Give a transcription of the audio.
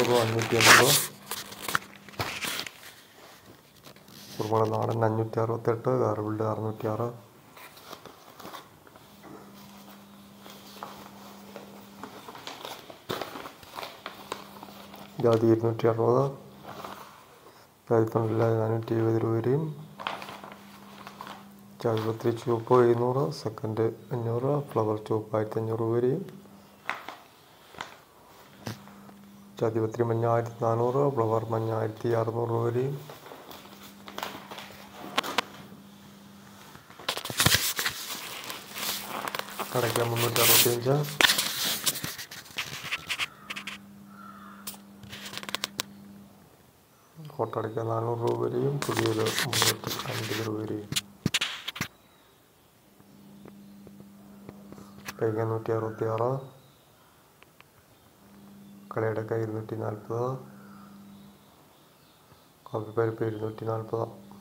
pro അഞ്ഞൂറ്റി അൻപത് കുരുമുളക് നാടൻ അഞ്ഞൂറ്റി അറുപത്തെട്ട് ഗാർബിൾഡ് അറുന്നൂറ്റി ആറ് ജാതി ഇരുന്നൂറ്റി അറുപത് ജാതിപ്പണ്ടില്ല നാനൂറ്റി എഴുപത് രൂപ വരെയും ജാതിപത്രി ചുവപ്പ് എഴുന്നൂറ് സെക്കൻഡ് അഞ്ഞൂറ് ഫ്ലവർ ചുവപ്പ് ആയിരത്തി അഞ്ഞൂറ് രൂപ വരെയും ജാതിപത്രി മഞ്ഞ ആയിരത്തി നാനൂറ് ഫ്ലവർ മഞ്ഞ ആയിരത്തി അറുന്നൂറ് രൂപ വരെയും അടയ്ക്ക മുന്നൂറ്റി അറുപത്തിയഞ്ച് കോട്ടടയ്ക്ക നാനൂറ് രൂപ വരെയും പുതിയത് മുന്നൂറ്റി അൻപത് രൂപ വരെയും തേങ്ങ നൂറ്റി അറുപത്തി ആറ് കളയടക്ക ഇരുന്നൂറ്റി നാൽപ്പത് കാപ്പിപ്പരിപ്പ് ഇരുന്നൂറ്റി നാൽപ്പത്